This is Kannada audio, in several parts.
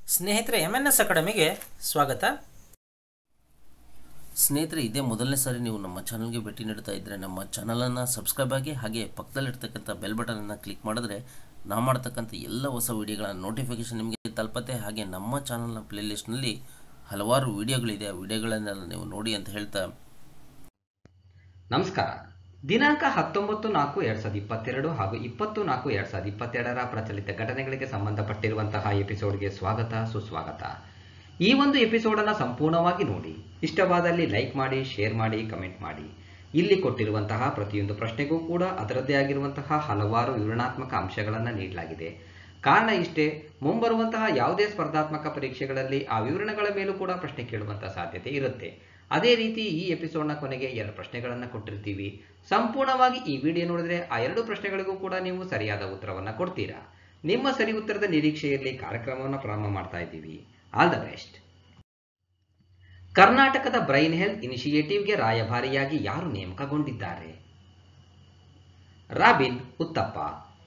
ಸ್ನೇಹಿತರೆ ಎಮ್ ಎನ್ ಎಸ್ ಅಕಾಡೆಮಿಗೆ ಸ್ವಾಗತ ಸ್ನೇಹಿತರೆ ಇದೇ ಮೊದಲನೇ ಸಾರಿ ನೀವು ನಮ್ಮ ಚಾನಲ್ಗೆ ಭೇಟಿ ನೀಡ್ತಾ ಇದ್ದರೆ ನಮ್ಮ ಚಾನಲನ್ನು ಸಬ್ಸ್ಕ್ರೈಬ್ ಆಗಿ ಹಾಗೆ ಪಕ್ಕದಲ್ಲಿರ್ತಕ್ಕಂಥ ಬೆಲ್ ಬಟನನ್ನು ಕ್ಲಿಕ್ ಮಾಡಿದ್ರೆ ನಾವು ಮಾಡ್ತಕ್ಕಂಥ ಎಲ್ಲ ಹೊಸ ವಿಡಿಯೋಗಳ ನೋಟಿಫಿಕೇಷನ್ ನಿಮಗೆ ತಲುಪತ್ತೆ ಹಾಗೆ ನಮ್ಮ ಚಾನಲ್ನ ಪ್ಲೇಲಿಸ್ಟ್ನಲ್ಲಿ ಹಲವಾರು ವಿಡಿಯೋಗಳಿದೆ ಆ ವಿಡಿಯೋಗಳನ್ನೆಲ್ಲ ನೀವು ನೋಡಿ ಅಂತ ಹೇಳ್ತಾ ನಮಸ್ಕಾರ ದಿನಾಂಕ ಹತ್ತೊಂಬತ್ತು ನಾಲ್ಕು ಎರಡ್ ಸಾವಿರದ ಇಪ್ಪತ್ತೆರಡು ಹಾಗೂ ಇಪ್ಪತ್ತು ನಾಲ್ಕು ಎರಡ್ ಸಾವಿರದ ಇಪ್ಪತ್ತೆರಡರ ಪ್ರಚಲಿತ ಘಟನೆಗಳಿಗೆ ಸಂಬಂಧಪಟ್ಟಿರುವಂತಹ ಎಪಿಸೋಡ್ಗೆ ಸ್ವಾಗತ ಸುಸ್ವಾಗತ ಈ ಒಂದು ಎಪಿಸೋಡ್ ಅನ್ನ ಸಂಪೂರ್ಣವಾಗಿ ನೋಡಿ ಇಷ್ಟವಾದಲ್ಲಿ ಲೈಕ್ ಮಾಡಿ ಶೇರ್ ಮಾಡಿ ಕಮೆಂಟ್ ಮಾಡಿ ಇಲ್ಲಿ ಕೊಟ್ಟಿರುವಂತಹ ಪ್ರತಿಯೊಂದು ಪ್ರಶ್ನೆಗೂ ಕೂಡ ಅದರದ್ದೇ ಆಗಿರುವಂತಹ ಹಲವಾರು ವಿವರಣಾತ್ಮಕ ಅಂಶಗಳನ್ನು ನೀಡಲಾಗಿದೆ ಕಾರಣ ಇಷ್ಟೇ ಮುಂಬರುವಂತಹ ಯಾವುದೇ ಸ್ಪರ್ಧಾತ್ಮಕ ಪರೀಕ್ಷೆಗಳಲ್ಲಿ ಆ ವಿವರಣೆಗಳ ಮೇಲೂ ಕೂಡ ಪ್ರಶ್ನೆ ಕೇಳುವಂತಹ ಸಾಧ್ಯತೆ ಇರುತ್ತೆ ಅದೇ ರೀತಿ ಈ ಎಪಿಸೋಡ್ನ ಕೊನೆಗೆ ಎರಡು ಪ್ರಶ್ನೆಗಳನ್ನು ಕೊಟ್ಟಿರ್ತೀವಿ ಸಂಪೂರ್ಣವಾಗಿ ಈ ವಿಡಿಯೋ ನೋಡಿದ್ರೆ ಆ ಎರಡು ಪ್ರಶ್ನೆಗಳಿಗೂ ಕೂಡ ನೀವು ಸರಿಯಾದ ಉತ್ತರವನ್ನು ಕೊಡ್ತೀರಾ ನಿಮ್ಮ ಸರಿ ಉತ್ತರದ ನಿರೀಕ್ಷೆಯಲ್ಲಿ ಕಾರ್ಯಕ್ರಮವನ್ನು ಪ್ರಾರಂಭ ಮಾಡ್ತಾ ಇದ್ದೀವಿ ಆಲ್ ದ ಬೆಸ್ಟ್ ಕರ್ನಾಟಕದ ಬ್ರೈನ್ ಹೆಲ್ತ್ ಇನಿಷಿಯೇಟಿವ್ಗೆ ರಾಯಭಾರಿಯಾಗಿ ಯಾರು ನೇಮಕಗೊಂಡಿದ್ದಾರೆ ರಾಬಿನ್ ಉತ್ತಪ್ಪ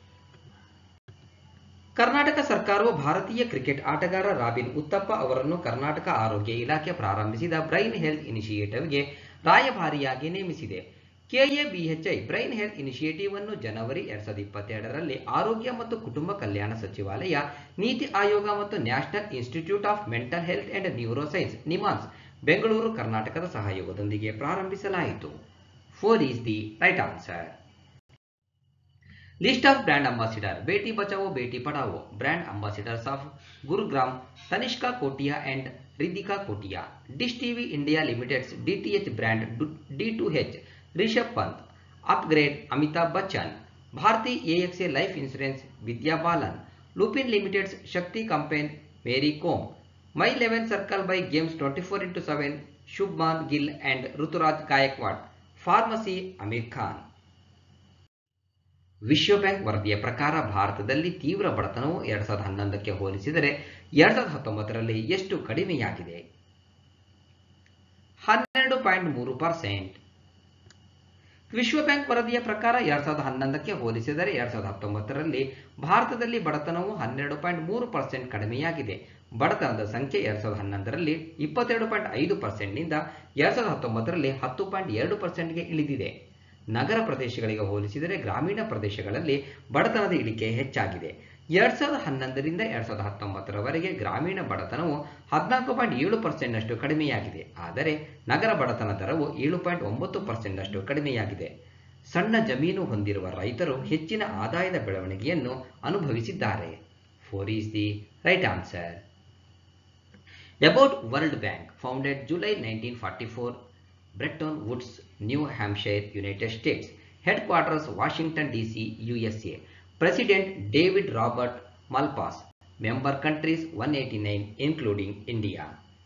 ಕರ್ನಾಟಕ ಸರ್ಕಾರವು ಭಾರತೀಯ ಕ್ರಿಕೆಟ್ ಆಟಗಾರ ರಾಬಿನ್ ಉತ್ತಪ್ಪ ಅವರನ್ನು ಕರ್ನಾಟಕ ಆರೋಗ್ಯ ಇಲಾಖೆ ಪ್ರಾರಂಭಿಸಿದ ಬ್ರೈನ್ ಹೆಲ್ತ್ ಇನಿಷಿಯೇಟಿವ್ಗೆ ರಾಯಭಾರಿಯಾಗಿ ನೇಮಿಸಿದೆ ಕೆಎಬಿಎಚ್ಐ ಬ್ರೈನ್ ಹೆಲ್ತ್ ಇನಿಷಿಯೇಟಿವ್ ಅನ್ನು ಜನವರಿ ಎರಡ್ ಸಾವಿರದ ಇಪ್ಪತ್ತೆರಡರಲ್ಲಿ ಆರೋಗ್ಯ ಮತ್ತು ಕುಟುಂಬ ಕಲ್ಯಾಣ ಸಚಿವಾಲಯ ನೀತಿ ಆಯೋಗ ಮತ್ತು national institute of mental health and neuroscience NIMHANS Bengaluru ಕರ್ನಾಟಕದ ಸಹಯೋಗದೊಂದಿಗೆ ಪ್ರಾರಂಭಿಸಲಾಯಿತು four is the right answer list of brand ambassador Beti Bachao Beti Padhao brand ambassadors of Gurugram Tanishka Kotia and Ridhika Kotia Dish TV India limiteds DTH brand D two H Rishabh Pant upgrade Amitabh Bachchan Bharti AXA life insurance Vidya Balan Lupin limiteds Shakti campaign Mary Kom My Eleven Circle by Games twenty four into seven Shubman Gill and Ruturaj Gaikwad PharmEasy Aamir Khan ವಿಶ್ವ ಬ್ಯಾಂಕ್ ವರದಿಯ ಪ್ರಕಾರ ಭಾರತದಲ್ಲಿ ತೀವ್ರ ಬಡತನವು ಎರಡ್ ಸಾವಿರದ ಹನ್ನೊಂದಕ್ಕೆ ಹೋಲಿಸಿದರೆ ಎರಡ್ ಸಾವಿರದ ಹತ್ತೊಂಬತ್ತರಲ್ಲಿ ಎಷ್ಟು ಕಡಿಮೆಯಾಗಿದೆ ಹನ್ನೆರಡು ಪಾಯಿಂಟ್ ಮೂರು ಪರ್ಸೆಂಟ್ ವಿಶ್ವ ಬ್ಯಾಂಕ್ ವರದಿಯ ಪ್ರಕಾರ ಎರಡ್ ಸಾವಿರದ ಹನ್ನೊಂದಕ್ಕೆ ಹೋಲಿಸಿದರೆ ಎರಡ್ ಸಾವಿರದ ಹತ್ತೊಂಬತ್ತರಲ್ಲಿ ಭಾರತದಲ್ಲಿ ಬಡತನವು ಹನ್ನೆರಡು ಪಾಯಿಂಟ್ ಮೂರು ಪರ್ಸೆಂಟ್ ಕಡಿಮೆಯಾಗಿದೆ ಬಡತನದ ಸಂಖ್ಯೆ ಎರಡ್ ಸಾವಿರದ ಹನ್ನೊಂದರಲ್ಲಿ ಇಪ್ಪತ್ತೆರಡು ಪಾಯಿಂಟ್ ಐದು ಪರ್ಸೆಂಟ್ನಿಂದ ಎರಡ್ ಸಾವಿರದ ಹತ್ತೊಂಬತ್ತರಲ್ಲಿ ಹತ್ತು ಪಾಯಿಂಟ್ ಎರಡು ಪರ್ಸೆಂಟ್ಗೆ ಇಳಿದಿದೆ ನಗರ ಪ್ರದೇಶಗಳಿಗೆ ಹೋಲಿಸಿದರೆ ಗ್ರಾಮೀಣ ಪ್ರದೇಶಗಳಲ್ಲಿ ಬಡತನದ ಇಳಿಕೆ ಹೆಚ್ಚಾಗಿದೆ ಎರಡ್ ಸಾವಿರದ ಹನ್ನೊಂದರಿಂದ ಎರಡ್ ಸಾವಿರದ ಹತ್ತೊಂಬತ್ತರವರೆಗೆ ಗ್ರಾಮೀಣ ಬಡತನವು ಹದಿನಾಲ್ಕು ಪಾಯಿಂಟ್ ಏಳು ಪರ್ಸೆಂಟ್ನಷ್ಟು ಕಡಿಮೆಯಾಗಿದೆ ಆದರೆ ನಗರ ಬಡತನ ದರವು ಏಳು ಪಾಯಿಂಟ್ ಒಂಬತ್ತು ಪರ್ಸೆಂಟ್ನಷ್ಟು ಕಡಿಮೆಯಾಗಿದೆ ಸಣ್ಣ ಜಮೀನು ಹೊಂದಿರುವ ರೈತರು ಹೆಚ್ಚಿನ ಆದಾಯದ ಬೆಳವಣಿಗೆಯನ್ನು ಅನುಭವಿಸಿದ್ದಾರೆ four is the right answer about World Bank founded July nineteen forty four Bretton Woods New Hampshire United States headquarters Washington DC USA president David Robert Malpass member countries one eighty nine including India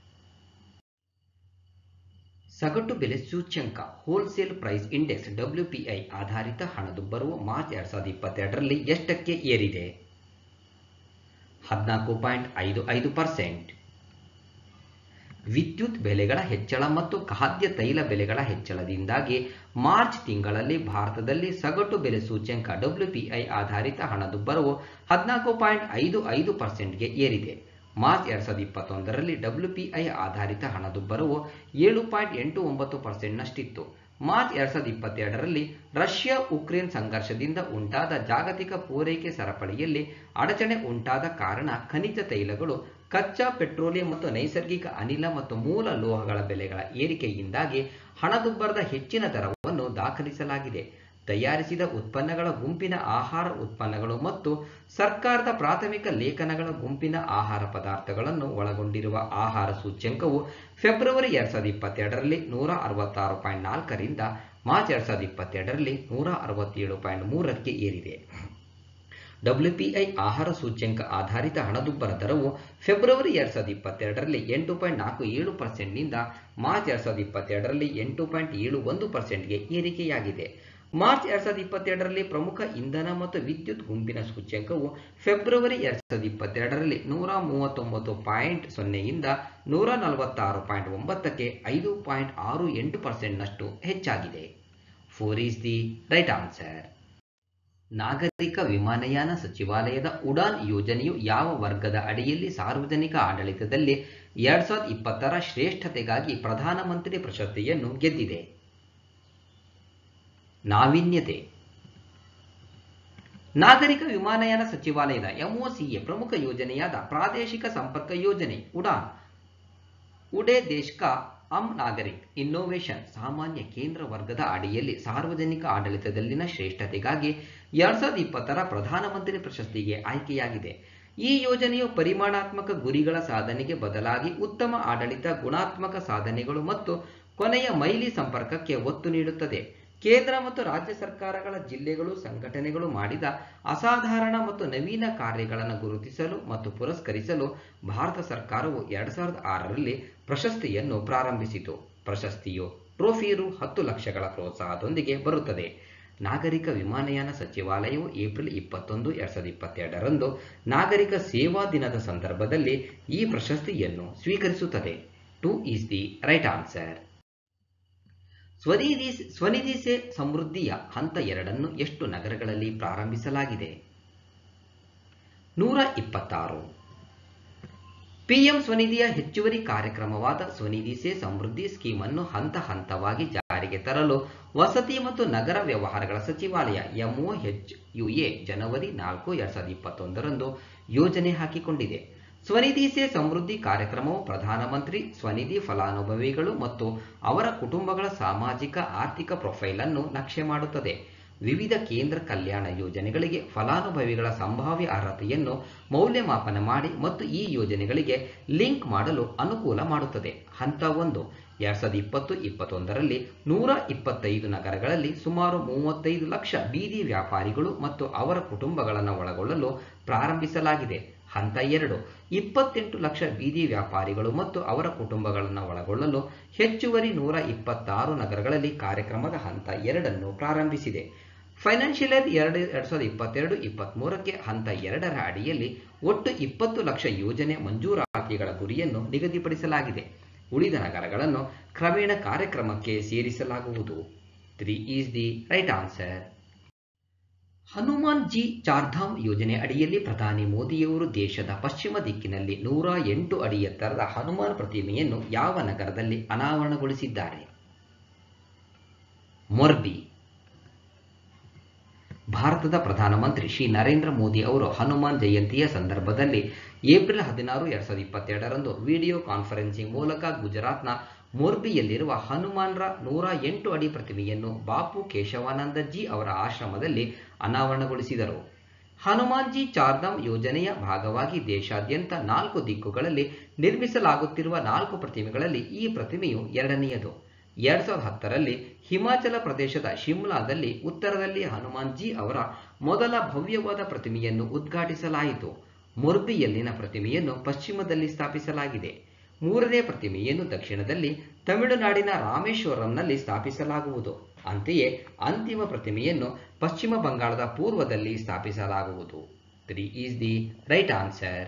ಸಗಟು ಬೆಲೆ ಸೂಚ್ಯಂಕ ಹೋಲ್ಸೇಲ್ ಪ್ರೈಸ್ ಇಂಡೆಕ್ಸ್ ಡಬ್ಲ್ಯೂಪಿಐ ಆಧಾರಿತ ಹಣದುಬ್ಬರವು ಮಾರ್ಚ್ ಎರಡ್ ಸಾವಿರದ ಇಪ್ಪತ್ತೆರಡರಲ್ಲಿ ಎಷ್ಟಕ್ಕೆ ಏರಿದೆ ಹದಿನಾಲ್ಕು ಪಾಯಿಂಟ್ ಐದು ಐದು ಪರ್ಸೆಂಟ್ ವಿದ್ಯುತ್ ಬೆಲೆಗಳ ಹೆಚ್ಚಳ ಮತ್ತು ಖಾದ್ಯ ತೈಲ ಬೆಲೆಗಳ ಹೆಚ್ಚಳದಿಂದಾಗಿ ಮಾರ್ಚ್ ತಿಂಗಳಲ್ಲಿ ಭಾರತದಲ್ಲಿ ಸಗಟು ಬೆಲೆ ಸೂಚ್ಯಂಕ ಡಬ್ಲ್ಯೂಪಿಐ ಆಧಾರಿತ ಹಣದುಬ್ಬರವು ಹದಿನಾಲ್ಕು ಪಾಯಿಂಟ್ ಐದು ಐದು ಪರ್ಸೆಂಟ್ಗೆ ಏರಿದೆ ಮಾರ್ಚ್ ಎರಡ್ ಸಾವಿರದ ಇಪ್ಪತ್ತೊಂದರಲ್ಲಿ ಡಬ್ಲ್ಯೂಪಿಐ ಆಧಾರಿತ ಹಣದುಬ್ಬರವು ಏಳು ಪಾಯಿಂಟ್ ಎಂಟು ಒಂಬತ್ತು ಪರ್ಸೆಂಟ್ನಷ್ಟಿತ್ತು ಮಾರ್ಚ್ ಎರಡ್ ಸಾವಿರದ ಇಪ್ಪತ್ತೆರಡರಲ್ಲಿ ರಷ್ಯಾ ಉಕ್ರೇನ್ ಸಂಘರ್ಷದಿಂದ ಉಂಟಾದ ಜಾಗತಿಕ ಪೂರೈಕೆ ಸರಪಳಿಯಲ್ಲಿ ಅಡಚಣೆ ಉಂಟಾದ ಕಾರಣ ಖನಿಜ ತೈಲಗಳು ಕಚ್ಚಾ ಪೆಟ್ರೋಲಿಯಂ ಮತ್ತು ನೈಸರ್ಗಿಕ ಅನಿಲ ಮತ್ತು ಮೂಲ ಲೋಹಗಳ ಬೆಲೆಗಳ ಏರಿಕೆಯಿಂದಾಗಿ ಹಣದುಬ್ಬರದ ಹೆಚ್ಚಿನ ದರವನ್ನು ದಾಖಲಿಸಲಾಗಿದೆ ತಯಾರಿಸಿದ ಉತ್ಪನ್ನಗಳ ಗುಂಪಿನ ಆಹಾರ ಉತ್ಪನ್ನಗಳು ಮತ್ತು ಸರ್ಕಾರದ ಪ್ರಾಥಮಿಕ ಲೇಖನಗಳ ಗುಂಪಿನ ಆಹಾರ ಪದಾರ್ಥಗಳನ್ನು ಒಳಗೊಂಡಿರುವ ಆಹಾರ ಸೂಚ್ಯಂಕವು ಫೆಬ್ರವರಿ ಎರಡ್ ಸಾವಿರದ ಇಪ್ಪತ್ತೆರಡರಲ್ಲಿ ನೂರ ಅರವತ್ತಾರು ಪಾಯಿಂಟ್ ನಾಲ್ಕರಿಂದ ಮಾರ್ಚ್ ಎರಡ್ ಸಾವಿರದ ಇಪ್ಪತ್ತೆರಡರಲ್ಲಿ ನೂರ ಅರವತ್ತೇಳು ಪಾಯಿಂಟ್ ಮೂರಕ್ಕೆ ಏರಿದೆ ಡಬ್ಲ್ಯೂಪಿಐ ಆಹಾರ ಸೂಚ್ಯಂಕ ಆಧಾರಿತ ಹಣದುಬ್ಬರ ದರವು ಫೆಬ್ರವರಿ ಎರಡ್ ಸಾವಿರದ ಇಪ್ಪತ್ತೆರಡರಲ್ಲಿ ಎಂಟು ಪಾಯಿಂಟ್ ನಾಲ್ಕು ಏಳು ಪರ್ಸೆಂಟ್ನಿಂದ ಮಾರ್ಚ್ ಎರಡ್ ಸಾವಿರದ ಇಪ್ಪತ್ತೆರಡರಲ್ಲಿ ಎಂಟು ಪಾಯಿಂಟ್ ಏಳು ಒಂದು ಪರ್ಸೆಂಟ್ಗೆ ಏರಿಕೆಯಾಗಿದೆ ಮಾರ್ಚ್ ಎರಡ್ ಸಾವಿರದ ಇಪ್ಪತ್ತೆರಡರಲ್ಲಿ ಪ್ರಮುಖ ಇಂಧನ ಮತ್ತು ವಿದ್ಯುತ್ ಗುಂಪಿನ ಸೂಚ್ಯಂಕವು ಫೆಬ್ರವರಿ ಎರಡ್ ಸಾವಿರದ ಇಪ್ಪತ್ತೆರಡರಲ್ಲಿ ನೂರ ಮೂವತ್ತೊಂಬತ್ತು ಪಾಯಿಂಟ್ ಸೊನ್ನೆಯಿಂದ ನೂರ ನಲವತ್ತಾರು ಪಾಯಿಂಟ್ ಒಂಬತ್ತಕ್ಕೆ ಐದು ಪಾಯಿಂಟ್ ಆರು ಎಂಟು ಪರ್ಸೆಂಟ್ನಷ್ಟು ಹೆಚ್ಚಾಗಿದೆ four is the right answer ನಾಗರಿಕ ವಿಮಾನಯಾನ ಸಚಿವಾಲಯದ ಉಡಾನ್ ಯೋಜನೆಯು ಯಾವ ವರ್ಗದ ಅಡಿಯಲ್ಲಿ ಸಾರ್ವಜನಿಕ ಆಡಳಿತದಲ್ಲಿ ಎರಡ್ ಸಾವಿರದ ಇಪ್ಪತ್ತರ ಶ್ರೇಷ್ಠತೆಗಾಗಿ ಪ್ರಧಾನಮಂತ್ರಿ ಪ್ರಶಸ್ತಿಯನ್ನು ಗೆದ್ದಿದೆ ನಾವೀನ್ಯತೆ ನಾಗರಿಕ ವಿಮಾನಯಾನ ಸಚಿವಾಲಯದ ಎಂಒಸಿಎ ಪ್ರಮುಖ ಯೋಜನೆಯಾದ ಪ್ರಾದೇಶಿಕ ಸಂಪರ್ಕ ಯೋಜನೆ ಉಡಾನ್ ಉಡೇ ದೇಶ್ ಕಾ ಅಮ್ ನಾಗರಿಕ್ ಇನ್ನೋವೇಷನ್ ಸಾಮಾನ್ಯ ಕೇಂದ್ರ ವರ್ಗದ ಅಡಿಯಲ್ಲಿ ಸಾರ್ವಜನಿಕ ಆಡಳಿತದಲ್ಲಿನ ಶ್ರೇಷ್ಠತೆಗಾಗಿ ಎರಡ್ ಸಾವಿರದ ಇಪ್ಪತ್ತರ ಪ್ರಧಾನಮಂತ್ರಿ ಪ್ರಶಸ್ತಿಗೆ ಆಯ್ಕೆಯಾಗಿದೆ ಈ ಯೋಜನೆಯು ಪರಿಮಾಣಾತ್ಮಕ ಗುರಿಗಳ ಸಾಧನೆಗೆ ಬದಲಾಗಿ ಉತ್ತಮ ಆಡಳಿತ ಗುಣಾತ್ಮಕ ಸಾಧನೆಗಳು ಮತ್ತು ಕೊನೆಯ ಮೈಲಿ ಸಂಪರ್ಕಕ್ಕೆ ಒತ್ತು ನೀಡುತ್ತದೆ ಕೇಂದ್ರ ಮತ್ತು ರಾಜ್ಯ ಸರ್ಕಾರಗಳ ಜಿಲ್ಲೆಗಳು ಸಂಘಟನೆಗಳು ಮಾಡಿದ ಅಸಾಧಾರಣ ಮತ್ತು ನವೀನ ಕಾರ್ಯಗಳನ್ನು ಗುರುತಿಸಲು ಮತ್ತು ಪುರಸ್ಕರಿಸಲು ಭಾರತ ಸರ್ಕಾರವು ಎರಡ್ ಸಾವಿರದ ಆರರಲ್ಲಿ ಪ್ರಶಸ್ತಿಯನ್ನು ಪ್ರಾರಂಭಿಸಿತು ಪ್ರಶಸ್ತಿಯು ಟ್ರೋಫಿ ರು ಹತ್ತು ಲಕ್ಷಗಳ ಪ್ರೋತ್ಸಾಹದೊಂದಿಗೆ ಬರುತ್ತದೆ ನಾಗರಿಕ ವಿಮಾನಯಾನ ಸಚಿವಾಲಯವು ಏಪ್ರಿಲ್ ಇಪ್ಪತ್ತೊಂದು ಎರಡ್ ಸಾವಿರದ ಇಪ್ಪತ್ತೆರಡರಂದು ನಾಗರಿಕ ಸೇವಾ ದಿನದ ಸಂದರ್ಭದಲ್ಲಿ ಈ ಪ್ರಶಸ್ತಿಯನ್ನು ಸ್ವೀಕರಿಸುತ್ತದೆ two is the right answer Svanidhi Svanidhi se ಸಮೃದ್ಧಿಯ ಹಂತ ಎರಡನ್ನು ಎಷ್ಟು ನಗರಗಳಲ್ಲಿ ಪ್ರಾರಂಭಿಸಲಾಗಿದೆ ನೂರ ಇಪ್ಪತ್ತಾರು ಪಿಎಂ ಸ್ವನಿಧಿಯ ಹೆಚ್ಚುವರಿ ಕಾರ್ಯಕ್ರಮವಾದ ಸ್ವನಿಧಿ ಸೇ ಸಮೃದ್ಧಿ ಸ್ಕೀಮ್ ಅನ್ನು ಹಂತ ಹಂತವಾಗಿ ಜಾರಿಗೆ ತರಲು ವಸತಿ ಮತ್ತು ನಗರ ವ್ಯವಹಾರಗಳ ಸಚಿವಾಲಯ ಎಂಒಎಚ್ಯುಎ ಜನವರಿ ನಾಲ್ಕು ಎರಡ್ ಸಾವಿರದ ಇಪ್ಪತ್ತೊಂದರಂದು ಯೋಜನೆ ಹಾಕಿಕೊಂಡಿದೆ ಸ್ವನಿಧಿ ಸೇ ಸಮೃದ್ಧಿ ಕಾರ್ಯಕ್ರಮವು ಪ್ರಧಾನಮಂತ್ರಿ ಸ್ವನಿಧಿ ಫಲಾನುಭವಿಗಳು ಮತ್ತು ಅವರ ಕುಟುಂಬಗಳ ಸಾಮಾಜಿಕ ಆರ್ಥಿಕ ಪ್ರೊಫೈಲ್ ಅನ್ನು ನಕ್ಷೆ ಮಾಡುತ್ತದೆ ವಿವಿಧ ಕೇಂದ್ರ ಕಲ್ಯಾಣ ಯೋಜನೆಗಳಿಗೆ ಫಲಾನುಭವಿಗಳ ಸಂಭಾವ್ಯ ಅರ್ಹತೆಯನ್ನು ಮೌಲ್ಯಮಾಪನ ಮಾಡಿ ಮತ್ತು ಈ ಯೋಜನೆಗಳಿಗೆ ಲಿಂಕ್ ಮಾಡಲು ಅನುಕೂಲ ಮಾಡುತ್ತದೆ ಹಂತ ಒಂದು ಎರಡ್ ಸಾವಿರದ ಇಪ್ಪತ್ತು ಇಪ್ಪತ್ತೊಂದರಲ್ಲಿ ನೂರ ಇಪ್ಪತ್ತೈದು ನಗರಗಳಲ್ಲಿ ಸುಮಾರು ಮೂವತ್ತೈದು ಲಕ್ಷ ಬೀದಿ ವ್ಯಾಪಾರಿಗಳು ಮತ್ತು ಅವರ ಕುಟುಂಬಗಳನ್ನು ಒಳಗೊಳ್ಳಲು ಪ್ರಾರಂಭಿಸಲಾಗಿದೆ ಹಂತ ಎರಡು ಇಪ್ಪತ್ತೆಂಟು ಲಕ್ಷ ಬೀದಿ ವ್ಯಾಪಾರಿಗಳು ಮತ್ತು ಅವರ ಕುಟುಂಬಗಳನ್ನು ಒಳಗೊಳ್ಳಲು ಹೆಚ್ಚುವರಿ ನೂರ ಇಪ್ಪತ್ತಾರು ನಗರಗಳಲ್ಲಿ ಕಾರ್ಯಕ್ರಮದ ಹಂತ ಎರಡನ್ನು ಪ್ರಾರಂಭಿಸಿದೆ ಫೈನಾನ್ಷಿಯಲ್ ಇಯರ್ ಎರಡು ಎರಡ್ ಸಾವಿರದ ಇಪ್ಪತ್ತೆರಡು ಇಪ್ಪತ್ತ್ಮೂರಕ್ಕೆ ಹಂತ ಎರಡರ ಅಡಿಯಲ್ಲಿ ಒಟ್ಟು ಇಪ್ಪತ್ತು ಲಕ್ಷ ಯೋಜನೆ ಮಂಜೂರಾತಿಗಳ ಗುರಿಯನ್ನು ನಿಗದಿಪಡಿಸಲಾಗಿದೆ ಉಳಿದ ನಗರಗಳನ್ನು ಕ್ರಮೇಣ ಕಾರ್ಯಕ್ರಮಕ್ಕೆ ಸೇರಿಸಲಾಗುವುದು three is the right answer Hanuman ji Chardham ಯೋಜನೆ ಅಡಿಯಲ್ಲಿ ಪ್ರಧಾನಿ ಮೋದಿಯವರು ದೇಶದ ಪಶ್ಚಿಮ ದಿಕ್ಕಿನಲ್ಲಿ ನೂರ ಎಂಟು ಅಡಿ ಎತ್ತರದ ಹನುಮಾನ್ ಪ್ರತಿಮೆಯನ್ನು ಯಾವ ನಗರದಲ್ಲಿ ಅನಾವರಣಗೊಳಿಸಿದ್ದಾರೆ ಮೊರ್ಬಿ ಭಾರತದ ಪ್ರಧಾನಮಂತ್ರಿ ಶ್ರೀ ನರೇಂದ್ರ ಮೋದಿ ಅವರು ಹನುಮಾನ್ ಜಯಂತಿಯ ಸಂದರ್ಭದಲ್ಲಿ ಏಪ್ರಿಲ್ ಹದಿನಾರು ಎರಡ್ ಸಾವಿರದ ಇಪ್ಪತ್ತೆರಡರಂದು ವಿಡಿಯೋ ಕಾನ್ಫರೆನ್ಸಿಂಗ್ ಮೂಲಕ ಗುಜರಾತ್ನ ಮೋರ್ಬಿಯಲ್ಲಿರುವ ಹನುಮಾನ್ರ ನೂರ ಎಂಟು ಅಡಿ ಪ್ರತಿಮೆಯನ್ನು ಬಾಪು ಕೇಶವಾನಂದ ಜಿ ಅವರ ಆಶ್ರಮದಲ್ಲಿ ಅನಾವರಣಗೊಳಿಸಿದರು ಹನುಮಾನ್ಜಿ ಚಾರ್ಧಾಮ್ ಯೋಜನೆಯ ಭಾಗವಾಗಿ ದೇಶಾದ್ಯಂತ ನಾಲ್ಕು ದಿಕ್ಕುಗಳಲ್ಲಿ ನಿರ್ಮಿಸಲಾಗುತ್ತಿರುವ ನಾಲ್ಕು ಪ್ರತಿಮೆಗಳಲ್ಲಿ ಈ ಪ್ರತಿಮೆಯು ಎರಡನೆಯದು ಎರಡ್ ಸಾವಿರದ ಹತ್ತರಲ್ಲಿ ಹಿಮಾಚಲ ಪ್ರದೇಶದ ಶಿಮ್ಲಾದಲ್ಲಿ ಉತ್ತರದಲ್ಲಿ ಹನುಮಾನ್ಜಿ ಅವರ ಮೊದಲ ಭವ್ಯವಾದ ಪ್ರತಿಮೆಯನ್ನು ಉದ್ಘಾಟಿಸಲಾಯಿತು ಮೊರ್ಬಿಯಲ್ಲಿನ ಪ್ರತಿಮೆಯನ್ನು ಪಶ್ಚಿಮದಲ್ಲಿ ಸ್ಥಾಪಿಸಲಾಗಿದೆ ಮೂರನೇ ಪ್ರತಿಮೆಯನ್ನು ದಕ್ಷಿಣದಲ್ಲಿ ತಮಿಳುನಾಡಿನ ರಾಮೇಶ್ವರಂನಲ್ಲಿ ಸ್ಥಾಪಿಸಲಾಗುವುದು ಅಂತೆಯೇ ಅಂತಿಮ ಪ್ರತಿಮೆಯನ್ನು ಪಶ್ಚಿಮ ಬಂಗಾಳದ ಪೂರ್ವದಲ್ಲಿ ಸ್ಥಾಪಿಸಲಾಗುವುದು three is the right answer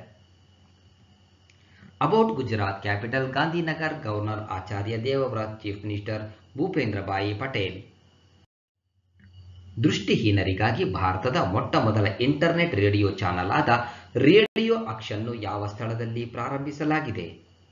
about Gujarat capital Gandhinagar governor Acharya Devvrat chief minister Bhupendra Bhai Patel ದೃಷ್ಟಿಹೀನರಿಗಾಗಿ ಭಾರತದ ಮೊಟ್ಟ ಮೊದಲ ಇಂಟರ್ನೆಟ್ ರೇಡಿಯೋ ಚಾನಲ್ ಆದ ರೇಡಿಯೋ ಅಕ್ಷನ್ನು ಯಾವ ಸ್ಥಳದಲ್ಲಿ ಪ್ರಾರಂಭಿಸಲಾಗಿದೆ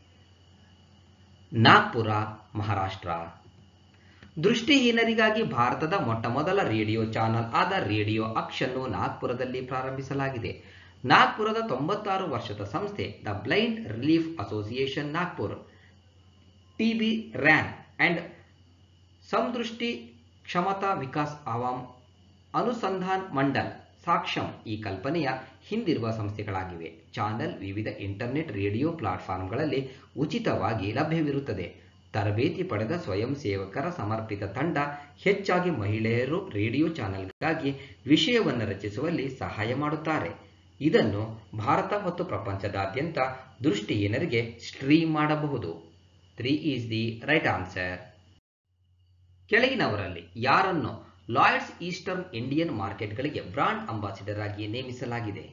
ನಾಗ್ಪುರ ಮಹಾರಾಷ್ಟ್ರ ದೃಷ್ಟಿಹೀನರಿಗಾಗಿ ಭಾರತದ ಮೊಟ್ಟ ಮೊದಲ ರೇಡಿಯೋ ಚಾನಲ್ ಆದ ರೇಡಿಯೋ ಅಕ್ಷನ್ನು ನಾಗ್ಪುರದಲ್ಲಿ ಪ್ರಾರಂಭಿಸಲಾಗಿದೆ ನಾಗ್ಪುರದ ತೊಂಬತ್ತಾರು ವರ್ಷದ ಸಂಸ್ಥೆ the blind relief association Nagpur ಟಿಬಿ ರ್ಯಾನ್ ಅಂಡ್ ಸಮದೃಷ್ಟಿ ಕ್ಷಮತಾ ವಿಕಾಸ್ ಆವಾಮ್ ಅನುಸಂಧಾನ್ ಮಂಡಲ್ ಸಾಕ್ಷಂ ಈ ಕಲ್ಪನೆಯ ಹಿಂದಿರುವ ಸಂಸ್ಥೆಗಳಾಗಿವೆ ಚಾನೆಲ್ ವಿವಿಧ ಇಂಟರ್ನೆಟ್ ರೇಡಿಯೋ ಪ್ಲಾಟ್ಫಾರ್ಮ್ಗಳಲ್ಲಿ ಉಚಿತವಾಗಿ ಲಭ್ಯವಿರುತ್ತದೆ ತರಬೇತಿ ಪಡೆದ ಸ್ವಯಂ ಸೇವಕರ ಸಮರ್ಪಿತ ತಂಡ ಹೆಚ್ಚಾಗಿ ಮಹಿಳೆಯರು ರೇಡಿಯೋ ಚಾನೆಲ್ಗಾಗಿ ವಿಷಯವನ್ನು ರಚಿಸುವಲ್ಲಿ ಸಹಾಯ ಮಾಡುತ್ತಾರೆ ಇದನ್ನು ಭಾರತ ಮತ್ತು ಪ್ರಪಂಚದಾದ್ಯಂತ ದೃಷ್ಟಿಹೀನರಿಗೆ ಸ್ಟ್ರೀಮ್ ಮಾಡಬಹುದು three is the right answer ಕೆಳಗಿನವರಲ್ಲಿ ಯಾರನ್ನು ಲಾಯ್ಡ್ಸ್ ಈಸ್ಟರ್ನ್ ಇಂಡಿಯನ್ ಮಾರ್ಕೆಟ್ಗಳಿಗೆ ಬ್ರಾಂಡ್ ಅಂಬಾಸಿಡರ್ ಆಗಿ ನೇಮಿಸಲಾಗಿದೆ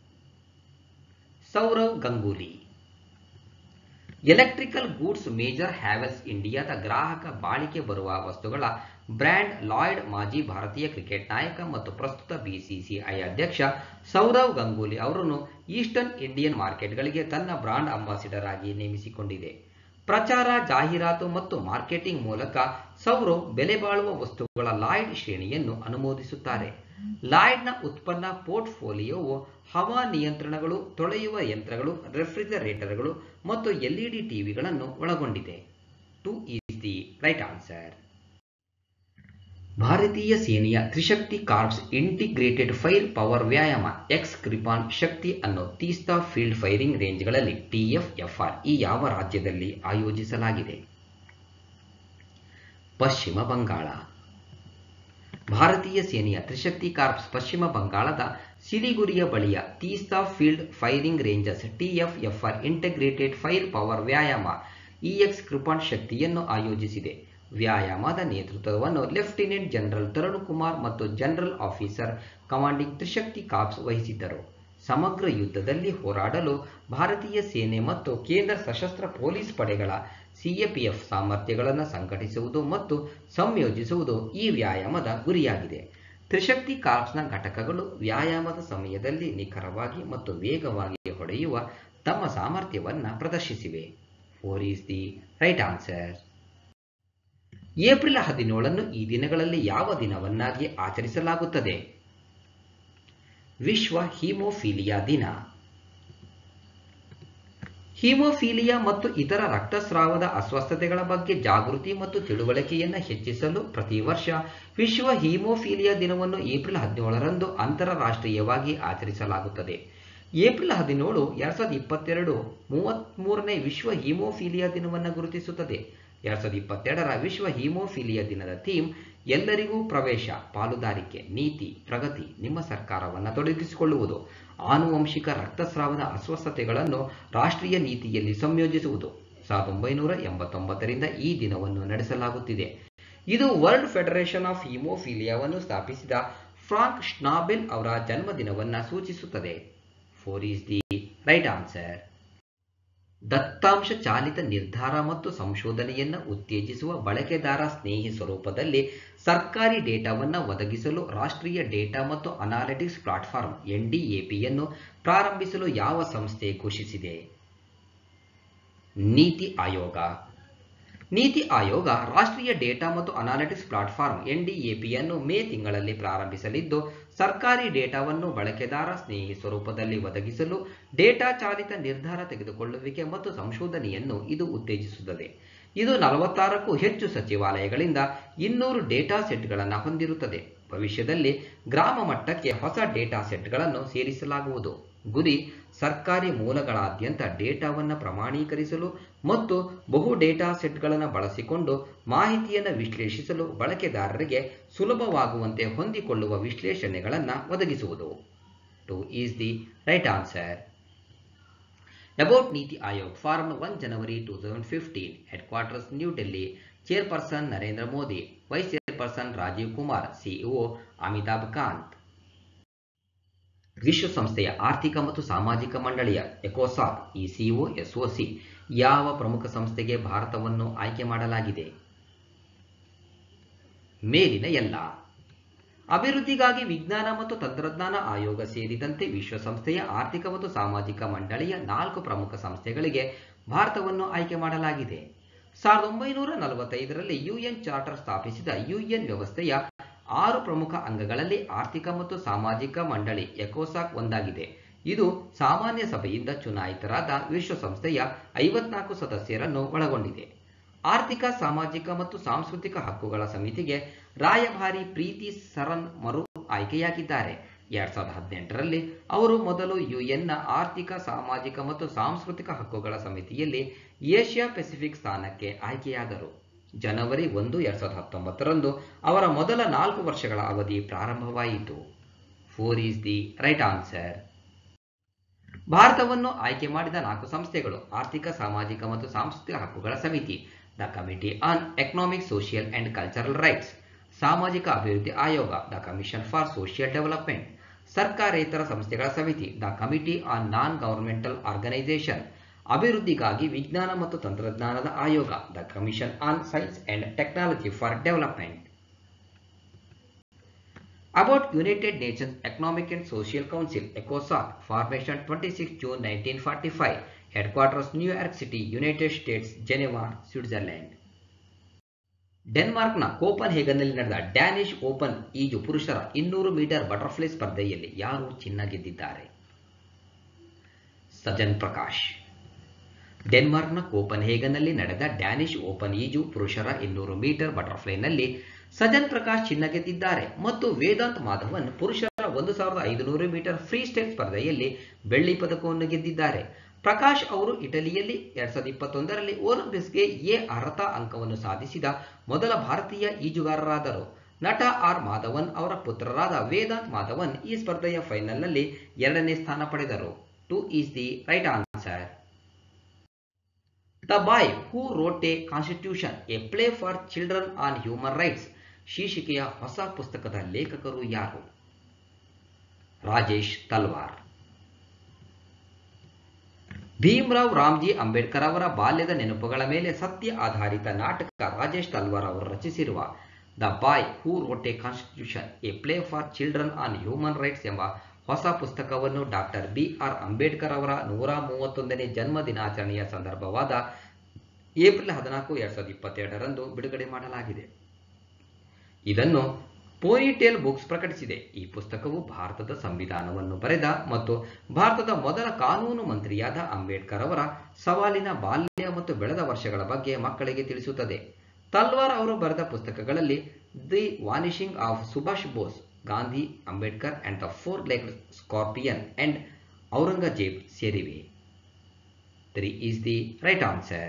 Sourav Ganguly electrical goods major Havells ಇಂಡಿಯಾದ ಗ್ರಾಹಕ ಬಾಳಿಕೆ ಬರುವ ವಸ್ತುಗಳ ಬ್ರ್ಯಾಂಡ್ ಲಾಯ್ಡ್ ಮಾಜಿ ಭಾರತೀಯ ಕ್ರಿಕೆಟ್ ನಾಯಕ ಮತ್ತು ಪ್ರಸ್ತುತ ಬಿಸಿಸಿಐ ಅಧ್ಯಕ್ಷ ಸೌರವ್ ಗಂಗೂಲಿ ಅವರನ್ನು ಈಸ್ಟರ್ನ್ ಇಂಡಿಯನ್ ಮಾರ್ಕೆಟ್ಗಳಿಗೆ ತನ್ನ ಬ್ರಾಂಡ್ ಅಂಬಾಸಿಡರ್ ಆಗಿ ನೇಮಿಸಿಕೊಂಡಿದೆ ಪ್ರಚಾರ ಜಾಹೀರಾತು ಮತ್ತು ಮಾರ್ಕೆಟಿಂಗ್ ಮೂಲಕ ಸೌರವ್ ಬೆಲೆ ಬಾಳುವ ವಸ್ತುಗಳ ಲಾಯ್ಡ್ ಶ್ರೇಣಿಯನ್ನು ಅನುಮೋದಿಸುತ್ತಾರೆ ಲಾಯ್ಡ್ನ ಉತ್ಪನ್ನ ಪೋರ್ಟ್ಫೋಲಿಯೋವು ಹವಾ ನಿಯಂತ್ರಣಗಳು ತೊಳೆಯುವ ಯಂತ್ರಗಳು ರೆಫ್ರಿಜರೇಟರ್ಗಳು ಮತ್ತು ಎಲ್ಇಡಿ ಟಿವಿಗಳನ್ನು ಒಳಗೊಂಡಿದೆ two is the right answer ಭಾರತೀಯ ಸೇನೆಯ Trishakti corps integrated fire power ವ್ಯಾಯಾಮ ಎಕ್ಸ್ ಕ್ರಿಪಾನ್ ಶಕ್ತಿ ಅನ್ನು ತೀಸ್ತಾ ಫೀಲ್ಡ್ ಫೈರಿಂಗ್ ರೇಂಜ್ಗಳಲ್ಲಿ ಟಿಎಫ್ಎಫ್ಆರ್ ಈ ಯಾವ ರಾಜ್ಯದಲ್ಲಿ ಆಯೋಜಿಸಲಾಗಿದೆ ಪಶ್ಚಿಮ ಬಂಗಾಳ ಭಾರತೀಯ ಸೇನೆಯ ತ್ರಿಶಕ್ತಿ ಕಾರ್ಪ್ಸ್ ಪಶ್ಚಿಮ ಬಂಗಾಳದ ಸಿಲಿಗುರಿಯ ಬಳಿಯ Teesta field firing ranges TFFR integrated fire power ವ್ಯಾಯಾಮ ಇಎಕ್ಸ್ ಕೃಪಾನ್ ಶಕ್ತಿಯನ್ನು ಆಯೋಜಿಸಿದೆ ವ್ಯಾಯಾಮದ ನೇತೃತ್ವವನ್ನು ಲೆಫ್ಟಿನೆಂಟ್ ಜನರಲ್ ತರುಣ್ ಕುಮಾರ್ ಮತ್ತು general officer commanding Trishakti corps ವಹಿಸಿದ್ದರು ಸಮಗ್ರ ಯುದ್ಧದಲ್ಲಿ ಹೋರಾಡಲು ಭಾರತೀಯ ಸೇನೆ ಮತ್ತು ಕೇಂದ್ರ ಸಶಸ್ತ್ರ ಪೊಲೀಸ್ ಪಡೆಗಳ ಸಿಎಪಿಎಫ್ ಸಾಮರ್ಥ್ಯಗಳನ್ನು ಸಂಘಟಿಸುವುದು ಮತ್ತು ಸಂಯೋಜಿಸುವುದು ಈ ವ್ಯಾಯಾಮದ ಗುರಿಯಾಗಿದೆ ತ್ರಿಶಕ್ತಿ ಕಾರ್ಪ್ಸ್ನ ಘಟಕಗಳು ವ್ಯಾಯಾಮದ ಸಮಯದಲ್ಲಿ ನಿಖರವಾಗಿ ಮತ್ತು ವೇಗವಾಗಿ ಹೊಡೆಯುವ ತಮ್ಮ ಸಾಮರ್ಥ್ಯವನ್ನು ಪ್ರದರ್ಶಿಸಿವೆ four is the right answer April ಹದಿನೇಳನ್ನು ಈ ದಿನಗಳಲ್ಲಿ ಯಾವ ದಿನವನ್ನಾಗಿ ಆಚರಿಸಲಾಗುತ್ತದೆ ವಿಶ್ವ ಹೀಮೋಫೀಲಿಯಾ ದಿನ ಹೀಮೋಫೀಲಿಯಾ ಮತ್ತು ಇತರ ರಕ್ತಸ್ರಾವದ ಅಸ್ವಸ್ಥತೆಗಳ ಬಗ್ಗೆ ಜಾಗೃತಿ ಮತ್ತು ತಿಳುವಳಿಕೆಯನ್ನು ಹೆಚ್ಚಿಸಲು ಪ್ರತಿ ವರ್ಷ ವಿಶ್ವ ಹೀಮೋಫೀಲಿಯಾ ದಿನವನ್ನು ಏಪ್ರಿಲ್ ಹದಿನೇಳರಂದು ಅಂತಾರಾಷ್ಟ್ರೀಯವಾಗಿ ಆಚರಿಸಲಾಗುತ್ತದೆ ಏಪ್ರಿಲ್ ಹದಿನೇಳು ಎರಡ್ ಸಾವಿರದ ಇಪ್ಪತ್ತೆರಡು ಮೂವತ್ಮೂರನೇ ವಿಶ್ವ ಹೀಮೋಫೀಲಿಯಾ ದಿನವನ್ನು ಗುರುತಿಸುತ್ತದೆ ಎರಡ್ ಸಾವಿರದ ಇಪ್ಪತ್ತೆರಡರ ವಿಶ್ವ ಹೀಮೋಫೀಲಿಯಾ ದಿನದ ಥೀಮ್ ಎಲ್ಲರಿಗೂ ಪ್ರವೇಶ ಪಾಲುದಾರಿಕೆ ನೀತಿ ಪ್ರಗತಿ ನಿಮ್ಮ ಸರ್ಕಾರವನ್ನು ತೊಡಗಿಸಿಕೊಳ್ಳುವುದು ಆನುವಂಶಿಕ ರಕ್ತಸ್ರಾವದ ಅಸ್ವಸ್ಥತೆಗಳನ್ನು ರಾಷ್ಟ್ರೀಯ ನೀತಿಯಲ್ಲಿ ಸಂಯೋಜಿಸುವುದು ಸಾವಿರದ ಒಂಬೈನೂರ ಎಂಬತ್ತೊಂಬತ್ತರಿಂದ ಈ ದಿನವನ್ನು ನಡೆಸಲಾಗುತ್ತಿದೆ ಇದು ವರ್ಲ್ಡ್ ಫೆಡರೇಷನ್ ಆಫ್ ಹೀಮೋಫೀಲಿಯಾವನ್ನು ಸ್ಥಾಪಿಸಿದ ಫ್ರಾಂಕ್ ಶ್ನಾಬೆಲ್ ಅವರ ಜನ್ಮದಿನವನ್ನು ಸೂಚಿಸುತ್ತದೆ four is the right answer ದತ್ತಾಂಶ ಚಾಲಿತ ನಿರ್ಧಾರ ಮತ್ತು ಸಂಶೋಧನೆಯನ್ನು ಉತ್ತೇಜಿಸುವ ಬಳಕೆದಾರ ಸ್ನೇಹಿ ಸ್ವರೂಪದಲ್ಲಿ ಸರ್ಕಾರಿ ಡೇಟಾವನ್ನು ಒದಗಿಸಲು ರಾಷ್ಟ್ರೀಯ ಡೇಟಾ ಮತ್ತು ಅನಾಲಿಟಿಕ್ಸ್ ಪ್ಲಾಟ್ಫಾರ್ಮ್ ಎನ್ಡಿಎಪಿಯನ್ನು ಪ್ರಾರಂಭಿಸಲು ಯಾವ ಸಂಸ್ಥೆ ಘೋಷಿಸಿದೆ ನೀತಿ ಆಯೋಗ ನೀತಿ ಆಯೋಗ ರಾಷ್ಟ್ರೀಯ ಡೇಟಾ ಮತ್ತು ಅನಾಲಿಟಿಕ್ಸ್ ಪ್ಲಾಟ್ಫಾರ್ಮ್ ಎನ್ಡಿಎಪಿಯನ್ನು ಮೇ ತಿಂಗಳಲ್ಲಿ ಪ್ರಾರಂಭಿಸಲಿದ್ದು ಸರ್ಕಾರಿ ಡೇಟಾವನ್ನು ಬಳಕೆದಾರ ಸ್ನೇಹಿ ಸ್ವರೂಪದಲ್ಲಿ ಒದಗಿಸಲು ಡೇಟಾ ಚಾಲಿತ ನಿರ್ಧಾರ ತೆಗೆದುಕೊಳ್ಳುವಿಕೆ ಮತ್ತು ಸಂಶೋಧನೆಯನ್ನು ಇದು ಉತ್ತೇಜಿಸುತ್ತದೆ ಇದು ನಲವತ್ತಾರಕ್ಕೂ ಹೆಚ್ಚು ಸಚಿವಾಲಯಗಳಿಂದ ಇನ್ನೂರು ಡೇಟಾ ಸೆಟ್ಗಳನ್ನು ಹೊಂದಿರುತ್ತದೆ ಭವಿಷ್ಯದಲ್ಲಿ ಗ್ರಾಮ ಮಟ್ಟಕ್ಕೆ ಹೊಸ ಡೇಟಾ ಸೆಟ್ಗಳನ್ನು ಸೇರಿಸಲಾಗುವುದು ಗುರಿ ಸರ್ಕಾರಿ ಮೂಲಗಳಾದ್ಯಂತ ಡೇಟಾವನ್ನು ಪ್ರಮಾಣೀಕರಿಸಲು ಮತ್ತು ಬಹು ಡೇಟಾ ಸೆಟ್ಗಳನ್ನು ಬಳಸಿಕೊಂಡು ಮಾಹಿತಿಯನ್ನು ವಿಶ್ಲೇಷಿಸಲು ಬಳಕೆದಾರರಿಗೆ ಸುಲಭವಾಗುವಂತೆ ಹೊಂದಿಕೊಳ್ಳುವ ವಿಶ್ಲೇಷಣೆಗಳನ್ನು ಒದಗಿಸುವುದು two is the right answer about NITI Aayog form one January two thousand fifteen headquarters New Delhi chairperson Narendra Modi vice chairperson Rajiv Kumar CEO Amitabh Kant ವಿಶ್ವಸಂಸ್ಥೆಯ ಆರ್ಥಿಕ ಮತ್ತು ಸಾಮಾಜಿಕ ಮಂಡಳಿಯ ಎಕೋಸಾಕ್ ಈ ಸಿಒ ಎಸ್ಒಸಿ ಯಾವ ಪ್ರಮುಖ ಸಂಸ್ಥೆಗೆ ಭಾರತವನ್ನು ಆಯ್ಕೆ ಮಾಡಲಾಗಿದೆ ಮೇಲಿನ ಎಲ್ಲ ಅಭಿವೃದ್ಧಿಗಾಗಿ ವಿಜ್ಞಾನ ಮತ್ತು ತಂತ್ರಜ್ಞಾನ ಆಯೋಗ ಸೇರಿದಂತೆ ವಿಶ್ವಸಂಸ್ಥೆಯ ಆರ್ಥಿಕ ಮತ್ತು ಸಾಮಾಜಿಕ ಮಂಡಳಿಯ ನಾಲ್ಕು ಪ್ರಮುಖ ಸಂಸ್ಥೆಗಳಿಗೆ ಭಾರತವನ್ನು ಆಯ್ಕೆ ಮಾಡಲಾಗಿದೆ ಸಾವಿರದ ಒಂಬೈನೂರ ನಲವತ್ತೈದರಲ್ಲಿ ಯುಎನ್ ಚಾರ್ಟರ್ ಸ್ಥಾಪಿಸಿದ ಯುಎನ್ ವ್ಯವಸ್ಥೆಯ ಆರು ಪ್ರಮುಖ ಅಂಗಗಳಲ್ಲಿ ಆರ್ಥಿಕ ಮತ್ತು ಸಾಮಾಜಿಕ ಮಂಡಳಿ ಎಕೋಸಾಕ್ ಒಂದಾಗಿದೆ ಇದು ಸಾಮಾನ್ಯ ಸಭೆಯಿಂದ ಚುನಾಯಿತರಾದ ವಿಶ್ವಸಂಸ್ಥೆಯ ಐವತ್ನಾಲ್ಕು ಸದಸ್ಯರನ್ನು ಒಳಗೊಂಡಿದೆ ಆರ್ಥಿಕ ಸಾಮಾಜಿಕ ಮತ್ತು ಸಾಂಸ್ಕೃತಿಕ ಹಕ್ಕುಗಳ ಸಮಿತಿಗೆ ರಾಯಭಾರಿ ಪ್ರೀತಿ ಸರನ್ ಮರು ಆಯ್ಕೆಯಾಗಿದ್ದಾರೆ ಎರಡ್ ಸಾವಿರದ ಹದಿನೆಂಟರಲ್ಲಿ ಅವರು ಮೊದಲು ಯುಎನ್ನ ಆರ್ಥಿಕ ಸಾಮಾಜಿಕ ಮತ್ತು ಸಾಂಸ್ಕೃತಿಕ ಹಕ್ಕುಗಳ ಸಮಿತಿಯಲ್ಲಿ ಏಷ್ಯಾ ಪೆಸಿಫಿಕ್ ಸ್ಥಾನಕ್ಕೆ ಆಯ್ಕೆಯಾದರು ಜನವರಿ ಒಂದು ಎರಡ್ ಸಾವಿರದ ಹತ್ತೊಂಬತ್ತರಂದು ಅವರ ಮೊದಲ ನಾಲ್ಕು ವರ್ಷಗಳ ಅವಧಿ ಪ್ರಾರಂಭವಾಯಿತು four is the right answer ಭಾರತವನ್ನು ಆಯ್ಕೆ ಮಾಡಿದ ನಾಲ್ಕು ಸಂಸ್ಥೆಗಳು ಆರ್ಥಿಕ ಸಾಮಾಜಿಕ ಮತ್ತು ಸಾಂಸ್ಕೃತಿಕ ಹಕ್ಕುಗಳ ಸಮಿತಿ the committee on economic social and cultural rights ಸಾಮಾಜಿಕ ಅಭಿವೃದ್ಧಿ ಆಯೋಗ the commission for social development ಸರ್ಕಾರೇತರ ಸಂಸ್ಥೆಗಳ ಸಮಿತಿ the committee on non governmental organisation ಅಭಿವೃದ್ಧಿಗಾಗಿ ವಿಜ್ಞಾನ ಮತ್ತು ತಂತ್ರಜ್ಞಾನದ ಆಯೋಗ the commission on science and technology for development About United Nations Economic and Social Council, ECOSOC, formation 26 June 1945, headquarters New York City, United States, Geneva, Switzerland. ಡೆನ್ಮಾರ್ಕ್ನ ಕೋಪನ್ ಹೇಗನ್ನಲ್ಲಿ ನಡೆದ ಡ್ಯಾನಿಶ್ ಓಪನ್ ಈಜು ಪುರುಷರ ಇನ್ನೂರು ಮೀಟರ್ ಬಟರ್ಫ್ಲೈ ಸ್ಪರ್ಧೆಯಲ್ಲಿ ಯಾರು ಚಿನ್ನ ಗೆದ್ದಿದ್ದಾರೆ ಸಜನ್ ಪ್ರಕಾಶ್ ಡೆನ್ಮಾರ್ಕ್ನ ಕೋಪನ್ ಹೇಗನ್ನಲ್ಲಿ ನಡೆದ ಡ್ಯಾನಿಶ್ ಓಪನ್ ಈಜು ಪುರುಷರ ಇನ್ನೂರು ಮೀಟರ್ ಬಟರ್ಫ್ಲೈನಲ್ಲಿ ಸಜನ್ ಪ್ರಕಾಶ್ ಚಿನ್ನ ಗೆದ್ದಿದ್ದಾರೆ ಮತ್ತು ವೇದಾಂತ್ ಮಾಧವನ್ ಪುರುಷರ ಒಂದು ಸಾವಿರದ ಐದುನೂರು ಮೀಟರ್ ಫ್ರೀ ಸ್ಟೈಲ್ ಸ್ಪರ್ಧೆಯಲ್ಲಿ ಬೆಳ್ಳಿ ಪದಕವನ್ನು ಗೆದ್ದಿದ್ದಾರೆ ಪ್ರಕಾಶ್ ಅವರು ಇಟಲಿಯಲ್ಲಿ ಎರಡ್ ಸಾವಿರದ ಇಪ್ಪತ್ತೊಂದರಲ್ಲಿ ಒಲಿಂಪಿಕ್ಸ್ಗೆ ಎ ಅರ್ಹತಾ ಅಂಕವನ್ನು ಸಾಧಿಸಿದ ಮೊದಲ ಭಾರತೀಯ ಈಜುಗಾರರಾದರು ನಟ ಆರ್ ಮಾಧವನ್ ಅವರ ಪುತ್ರರಾದ ವೇದಾಂತ್ ಮಾಧವನ್ ಈ ಸ್ಪರ್ಧೆಯ ಫೈನಲ್ನಲ್ಲಿ ಎರಡನೇ ಸ್ಥಾನ ಪಡೆದರು two is the right answer the boy who wrote a constitution a play for children on human rights ಶೀರ್ಷಿಕೆಯ ಹೊಸ ಪುಸ್ತಕದ ಲೇಖಕರು ಯಾರು ರಾಜೇಶ್ ತಲ್ವಾರ್ ಭೀಮ್ರಾವ್ ರಾಮ್ಜಿ ಅಂಬೇಡ್ಕರ್ ಅವರ ಬಾಲ್ಯದ ನೆನಪುಗಳ ಮೇಲೆ ಸತ್ಯ ಆಧಾರಿತ ನಾಟಕ ರಾಜೇಶ್ ತಲ್ವಾರ್ ಅವರು ರಚಿಸಿರುವ the boy who wrote a constitution a play for children on human rights ಎಂಬ ಹೊಸ ಪುಸ್ತಕವನ್ನು ಡಾಕ್ಟರ್ ಬಿ ಆರ್ ಅಂಬೇಡ್ಕರ್ ಅವರ ನೂರ ಮೂವತ್ತೊಂದನೇ ಜನ್ಮ ದಿನಾಚರಣೆಯ ಸಂದರ್ಭವಾದ ಏಪ್ರಿಲ್ ಹದಿನಾಲ್ಕು ಎರಡ್ ಸಾವಿರದ ಇಪ್ಪತ್ತೆರಡರಂದು ಬಿಡುಗಡೆ ಮಾಡಲಾಗಿದೆ ಇದನ್ನು ಪೋನಿಟೇಲ್ ಬುಕ್ಸ್ ಪ್ರಕಟಿಸಿದೆ ಈ ಪುಸ್ತಕವು ಭಾರತದ ಸಂವಿಧಾನವನ್ನು ಬರೆದ ಮತ್ತು ಭಾರತದ ಮೊದಲ ಕಾನೂನು ಮಂತ್ರಿಯಾದ ಅಂಬೇಡ್ಕರ್ ಅವರ ಸವಾಲಿನ ಬಾಲ್ಯ ಮತ್ತು ಬೆಳೆದ ವರ್ಷಗಳ ಬಗ್ಗೆ ಮಕ್ಕಳಿಗೆ ತಿಳಿಸುತ್ತದೆ ತಲ್ವಾರ್ ಅವರು ಬರೆದ ಪುಸ್ತಕಗಳಲ್ಲಿ the vanishing of Subhash Bose Gandhi Ambedkar and the four leg scorpion and Aurangzeb ಸೇರಿವೆ three is the right answer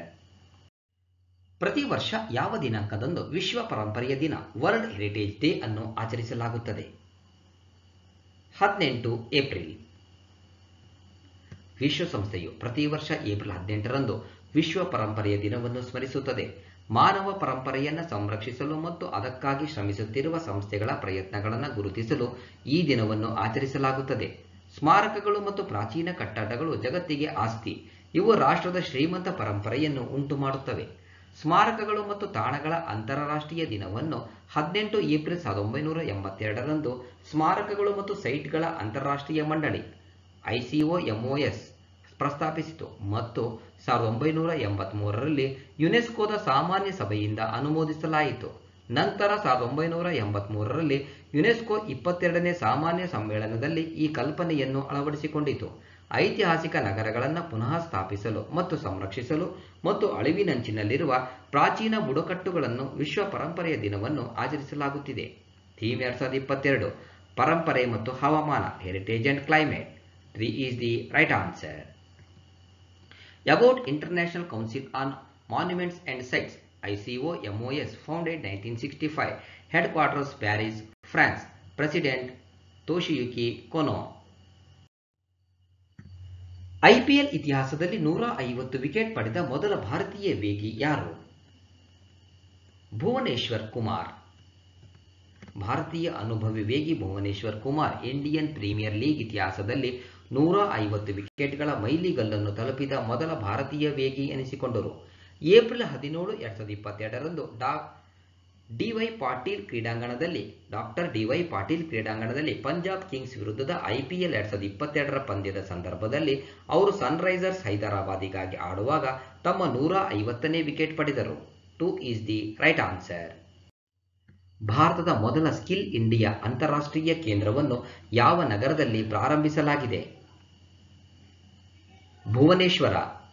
ಪ್ರತಿ ವರ್ಷ ಯಾವ ದಿನಾಂಕದಂದು ವಿಶ್ವ ಪರಂಪರೆಯ ದಿನ ವರ್ಲ್ಡ್ ಹೆರಿಟೇಜ್ ಡೇ ಅನ್ನು ಆಚರಿಸಲಾಗುತ್ತದೆ ಹದಿನೆಂಟು ಏಪ್ರಿಲ್ ವಿಶ್ವಸಂಸ್ಥೆಯು ಪ್ರತಿ ವರ್ಷ ಏಪ್ರಿಲ್ ಹದಿನೆಂಟರಂದು ವಿಶ್ವ ಪರಂಪರೆಯ ದಿನವನ್ನು ಸ್ಮರಿಸುತ್ತದೆ ಮಾನವ ಪರಂಪರೆಯನ್ನು ಸಂರಕ್ಷಿಸಲು ಮತ್ತು ಅದಕ್ಕಾಗಿ ಶ್ರಮಿಸುತ್ತಿರುವ ಸಂಸ್ಥೆಗಳ ಪ್ರಯತ್ನಗಳನ್ನು ಗುರುತಿಸಲು ಈ ದಿನವನ್ನು ಆಚರಿಸಲಾಗುತ್ತದೆ ಸ್ಮಾರಕಗಳು ಮತ್ತು ಪ್ರಾಚೀನ ಕಟ್ಟಡಗಳು ಜಗತ್ತಿಗೆ ಆಸ್ತಿ ಇವು ರಾಷ್ಟ್ರದ ಶ್ರೀಮಂತ ಪರಂಪರೆಯನ್ನು ಉಂಟು ಮಾಡುತ್ತವೆ ಸ್ಮಾರಕಗಳು ಮತ್ತು ತಾಣಗಳ ಅಂತಾರಾಷ್ಟ್ರೀಯ ದಿನವನ್ನು ಹದಿನೆಂಟು ಏಪ್ರಿಲ್ ಸಾವಿರದ ಒಂಬೈನೂರ ಎಂಬತ್ತೆರಡರಂದು ಸ್ಮಾರಕಗಳು ಮತ್ತು ಸೈಟ್ಗಳ ಅಂತಾರಾಷ್ಟ್ರೀಯ ಮಂಡಳಿ ಐಸಿಒ ಎಂಒಎಸ್ ಪ್ರಸ್ತಾಪಿಸಿತು ಮತ್ತು ಸಾವಿರದ ಒಂಬೈನೂರ ಎಂಬತ್ಮೂರರಲ್ಲಿ ಯುನೆಸ್ಕೋದ ಸಾಮಾನ್ಯ ಸಭೆಯಿಂದ ಅನುಮೋದಿಸಲಾಯಿತು ನಂತರ ಸಾವಿರದ ಒಂಬೈನೂರ ಎಂಬತ್ಮೂರರಲ್ಲಿ ಯುನೆಸ್ಕೋ ಇಪ್ಪತ್ತೆರಡನೇ ಸಾಮಾನ್ಯ ಸಮ್ಮೇಳನದಲ್ಲಿ ಈ ಕಲ್ಪನೆಯನ್ನು ಅಳವಡಿಸಿಕೊಂಡಿತು ಐತಿಹಾಸಿಕ ನಗರಗಳನ್ನು ಪುನಃ ಸ್ಥಾಪಿಸಲು ಮತ್ತು ಸಂರಕ್ಷಿಸಲು ಮತ್ತು ಅಳಿವಿನಂಚಿನಲ್ಲಿರುವ ಪ್ರಾಚೀನ ಬುಡಕಟ್ಟುಗಳನ್ನು ವಿಶ್ವ ಪರಂಪರೆಯ ದಿನವನ್ನು ಆಚರಿಸಲಾಗುತ್ತಿದೆ ಥೀಮ್ ಎರಡ್ ಸಾವಿರದ ಇಪ್ಪತ್ತೆರಡು ಪರಂಪರೆ ಮತ್ತು ಹವಾಮಾನ heritage and climate three is the right answer about international council on monuments and sites ICO MOS founded nineteen sixty five headquarters Paris France president Toshiyuki Kono IPL ಇತಿಹಾಸದಲ್ಲಿ ನೂರ ಐವತ್ತು ವಿಕೆಟ್ ಪಡೆದ ಮೊದಲ ಭಾರತೀಯ ವೇಗಿ ಯಾರು ಭುವನೇಶ್ವರ್ ಕುಮಾರ್ ಭಾರತೀಯ ಅನುಭವಿ ವೇಗಿ Bhuvneshwar Kumar Indian premier league ಇತಿಹಾಸದಲ್ಲಿ ನೂರ ಐವತ್ತು ವಿಕೆಟ್ಗಳ ಮೈಲಿಗಲ್ಲನ್ನು ತಲುಪಿದ ಮೊದಲ ಭಾರತೀಯ ವೇಗಿ ಎನಿಸಿಕೊಂಡರು ಏಪ್ರಿಲ್ ಹದಿನೇಳು ಎರಡ್ ಸಾವಿರದ ಇಪ್ಪತ್ತೆರಡರಂದು ಡಾ ಡಿವೈ ಪಾಟೀಲ್ ಕ್ರೀಡಾಂಗಣದಲ್ಲಿ ಡಾಕ್ಟರ್ ಡಿವೈ ಪಾಟೀಲ್ ಕ್ರೀಡಾಂಗಣದಲ್ಲಿ ಪಂಜಾಬ್ ಕಿಂಗ್ಸ್ ವಿರುದ್ಧದ ಐಪಿಎಲ್ ಎರಡ್ ಸಾವಿರದ ಇಪ್ಪತ್ತೆರಡರ ಪಂದ್ಯದ ಸಂದರ್ಭದಲ್ಲಿ ಅವರು ಸನ್ರೈಸರ್ಸ್ ಹೈದರಾಬಾದಿಗಾಗಿ ಆಡುವಾಗ ತಮ್ಮ ನೂರ ಐವತ್ತನೇ ವಿಕೆಟ್ ಪಡೆದರು two is the right answer ಭಾರತದ ಮೊದಲ ಸ್ಕಿಲ್ ಇಂಡಿಯಾ ಅಂತಾರಾಷ್ಟ್ರೀಯ ಕೇಂದ್ರವನ್ನು ಯಾವ ನಗರದಲ್ಲಿ ಪ್ರಾರಂಭಿಸಲಾಗಿದೆ ಭುವನೇಶ್ವರ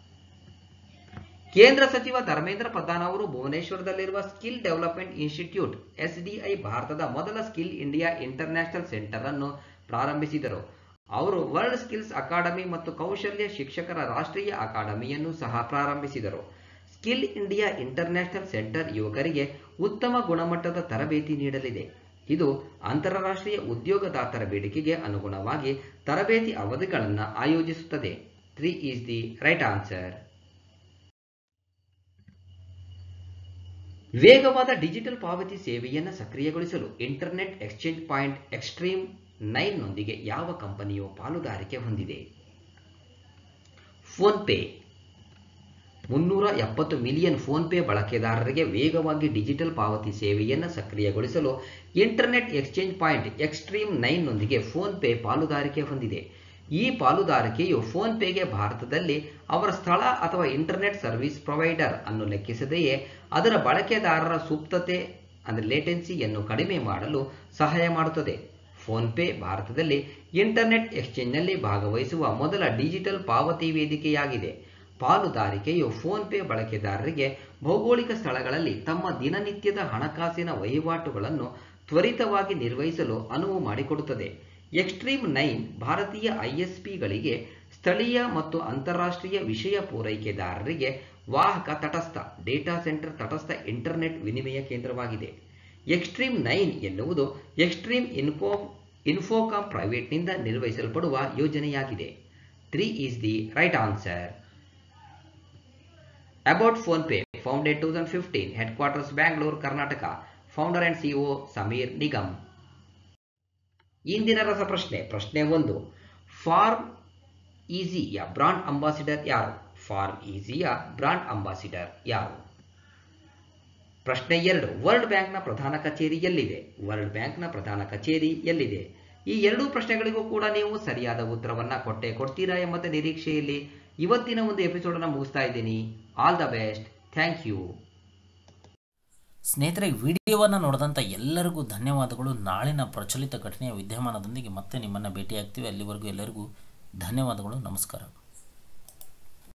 ಕೇಂದ್ರ ಸಚಿವ ಧರ್ಮೇಂದ್ರ ಪ್ರಧಾನ್ ಅವರು ಭುವನೇಶ್ವರದಲ್ಲಿರುವ ಸ್ಕಿಲ್ ಡೆವಲಪ್ಮೆಂಟ್ ಇನ್ಸ್ಟಿಟ್ಯೂಟ್ ಎಸ್ಡಿಐ ಭಾರತದ ಮೊದಲ ಸ್ಕಿಲ್ ಇಂಡಿಯಾ ಇಂಟರ್ನ್ಯಾಷನಲ್ ಸೆಂಟರ್ ಅನ್ನು ಪ್ರಾರಂಭಿಸಿದರು ಅವರು ವರ್ಲ್ಡ್ ಸ್ಕಿಲ್ಸ್ ಅಕಾಡೆಮಿ ಮತ್ತು ಕೌಶಲ್ಯ ಶಿಕ್ಷಕರ ರಾಷ್ಟ್ರೀಯ ಅಕಾಡೆಮಿಯನ್ನು ಸಹ ಪ್ರಾರಂಭಿಸಿದರು ಸ್ಕಿಲ್ ಇಂಡಿಯಾ ಇಂಟರ್ನ್ಯಾಷನಲ್ ಸೆಂಟರ್ ಯುವಕರಿಗೆ ಉತ್ತಮ ಗುಣಮಟ್ಟದ ತರಬೇತಿ ನೀಡಲಿದೆ ಇದು ಅಂತಾರಾಷ್ಟ್ರೀಯ ಉದ್ಯೋಗದಾತರ ಬೇಡಿಕೆಗೆ ಅನುಗುಣವಾಗಿ ತರಬೇತಿ ಅವಧಿಗಳನ್ನು ಆಯೋಜಿಸುತ್ತದೆ three is the right answer ವೇಗವಾದ ಡಿಜಿಟಲ್ ಪಾವತಿ ಸೇವೆಯನ್ನು ಸಕ್ರಿಯಗೊಳಿಸಲು internet exchange point Extreme nine ನೊಂದಿಗೆ ಯಾವ ಕಂಪನಿಯು ಪಾಲುದಾರಿಕೆ ಹೊಂದಿದೆ ಫೋನ್ಪೇ ಮುನ್ನೂರ ಎಪ್ಪತ್ತು ಮಿಲಿಯನ್ ಫೋನ್ಪೇ ಬಳಕೆದಾರರಿಗೆ ವೇಗವಾಗಿ ಡಿಜಿಟಲ್ ಪಾವತಿ ಸೇವೆಯನ್ನು ಸಕ್ರಿಯಗೊಳಿಸಲು ಇಂಟರ್ನೆಟ್ ಎಕ್ಸ್ಚೇಂಜ್ ಪಾಯಿಂಟ್ ಎಕ್ಸ್ಟ್ರೀಮ್ ನೈನ್ನೊಂದಿಗೆ ಫೋನ್ಪೇ ಪಾಲುದಾರಿಕೆ ಹೊಂದಿದೆ ಈ ಪಾಲುದಾರಿಕೆಯು ಫೋನ್ಪೇಗೆ ಭಾರತದಲ್ಲಿ ಅವರ ಸ್ಥಳ ಅಥವಾ ಇಂಟರ್ನೆಟ್ ಸರ್ವಿಸ್ ಪ್ರೊವೈಡರ್ ಅನ್ನು ಲೆಕ್ಕಿಸದೆಯೇ ಅದರ ಬಳಕೆದಾರರ ಸುಪ್ತತೆ ಅಂದರೆ ಲೇಟೆನ್ಸಿಯನ್ನು ಕಡಿಮೆ ಮಾಡಲು ಸಹಾಯ ಮಾಡುತ್ತದೆ ಫೋನ್ಪೇ ಭಾರತದಲ್ಲಿ ಇಂಟರ್ನೆಟ್ ಎಕ್ಸ್ಚೇಂಜ್ನಲ್ಲಿ ಭಾಗವಹಿಸುವ ಮೊದಲ ಡಿಜಿಟಲ್ ಪಾವತಿ ವೇದಿಕೆಯಾಗಿದೆ ಪಾಲುದಾರಿಕೆಯು ಫೋನ್ಪೇ ಬಳಕೆದಾರರಿಗೆ ಭೌಗೋಳಿಕ ಸ್ಥಳಗಳಲ್ಲಿ ತಮ್ಮ ದಿನನಿತ್ಯದ ಹಣಕಾಸಿನ ವಹಿವಾಟುಗಳನ್ನು ತ್ವರಿತವಾಗಿ ನಿರ್ವಹಿಸಲು ಅನುವು ಮಾಡಿಕೊಡುತ್ತದೆ ಎಕ್ಸ್ಟ್ರೀಮ್ ನೈನ್ ಭಾರತೀಯ ಐಎಸ್ಪಿಗಳಿಗೆ ಸ್ಥಳೀಯ ಮತ್ತು ಅಂತಾರಾಷ್ಟ್ರೀಯ ವಿಷಯ ಪೂರೈಕೆದಾರರಿಗೆ ವಾಹಕ ತಟಸ್ಥ ಡೇಟಾ ಸೆಂಟರ್ ತಟಸ್ಥ ಇಂಟರ್ನೆಟ್ ವಿನಿಮಯ ಕೇಂದ್ರವಾಗಿದೆ ಎಕ್ಸ್ಟ್ರೀಮ್ ನೈನ್ ಎನ್ನುವುದು ಎಕ್ಸ್ಟ್ರೀಮ್ ಇನ್ಫೋ ಇನ್ಫೋಕಾಮ್ ಪ್ರೈವೇಟ್ನಿಂದ ನಿರ್ವಹಿಸಲ್ಪಡುವ ಯೋಜನೆಯಾಗಿದೆ three is the right answer about PhonePe founded two thousand fifteen headquarters Bangalore Karnataka founder and CEO Sameer Nigam ಇಂದಿನ ರಸಪ್ರಶ್ನೆ ಪ್ರಶ್ನೆ ಒಂದು ಫಾರ್ಮ್ ಈಸಿಯ ಬ್ರಾಂಡ್ ಅಂಬಾಸಿಡರ್ ಯಾರು ಫಾರ್ಮ್ ಈಸಿಯ ಬ್ರಾಂಡ್ ಅಂಬಾಸಿಡರ್ ಯಾರು ಪ್ರಶ್ನೆ ಎರಡು ವರ್ಲ್ಡ್ ಬ್ಯಾಂಕ್ನ ಪ್ರಧಾನ ಕಚೇರಿ ಎಲ್ಲಿದೆ ವರ್ಲ್ಡ್ ಬ್ಯಾಂಕ್ನ ಪ್ರಧಾನ ಕಚೇರಿ ಎಲ್ಲಿದೆ ಈ ಎರಡೂ ಪ್ರಶ್ನೆಗಳಿಗೂ ಕೂಡ ನೀವು ಸರಿಯಾದ ಉತ್ತರವನ್ನ ಕೊಟ್ಟೆ ಕೊಡ್ತೀರಾ ಎಂಬ ನಿರೀಕ್ಷೆಯಲ್ಲಿ ಇವತ್ತಿನ ಒಂದು ಎಪಿಸೋಡನ್ನು ಮುಗಿಸ್ತಾ ಇದ್ದೀನಿ all the best thank you ಸ್ನೇಹಿತರೆ ವಿಡಿಯೋವನ್ನು ನೋಡಿದಂಥ ಎಲ್ಲರಿಗೂ ಧನ್ಯವಾದಗಳು ನಾಳಿನ ಪ್ರಚಲಿತ ಘಟನೆಯ ವಿದ್ಯಮಾನದೊಂದಿಗೆ ಮತ್ತೆ ನಿಮ್ಮನ್ನು ಭೇಟಿಯಾಗ್ತೀವಿ ಅಲ್ಲಿವರೆಗೂ ಎಲ್ಲರಿಗೂ ಧನ್ಯವಾದಗಳು ನಮಸ್ಕಾರ